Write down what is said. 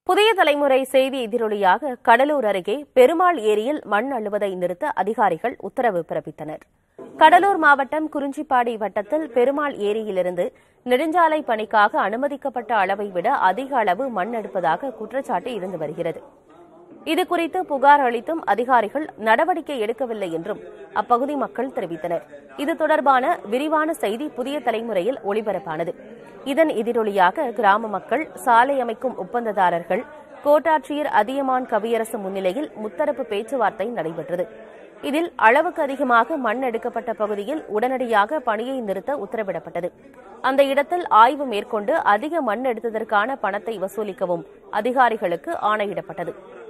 புதிய தலைமுறை செய்தி எதிரொலியாக கடலூர் அருகே பெருமாள் ஏரியில் மண் அள்ளுவதை நிறுத்த அதிகாரிகள் உத்தரவு பிறப்பித்தனர் கடலூர் மாவட்டம் குறிஞ்சிப்பாடி வட்டத்தில் பெருமாள் ஏரியிலிருந்து நெடுஞ்சாலை பணிக்காக அனுமதிக்கப்பட்ட அளவை விட அதிக அளவு மண் எடுப்பதாக குற்றச்சாட்டு இருந்து வருகிறது இதுகுறித்து புகார் அளித்தும் அதிகாரிகள் நடவடிக்கை எடுக்கவில்லை என்றும் அப்பகுதி மக்கள் தெரிவித்தனர் இது தொடர்பான விரிவான செய்தி புதிய தலைமுறையில் ஒளிபரப்பானது இதன் எதிரொலியாக கிராம மக்கள் சாலை அமைக்கும் ஒப்பந்ததாரர்கள் கோட்டாட்சியர் அதியமான் கவியரசு முன்னிலையில் முத்தரப்பு பேச்சுவார்த்தை நடைபெற்றது இதில் அளவுக்கு அதிகமாக மண் எடுக்கப்பட்ட பகுதியில் உடனடியாக பணியை நிறுத்த உத்தரவிடப்பட்டது அந்த இடத்தில் ஆய்வு மேற்கொண்டு அதிக மண் எடுத்ததற்கான பணத்தை வசூலிக்கவும் அதிகாரிகளுக்கு ஆணையிடப்பட்டது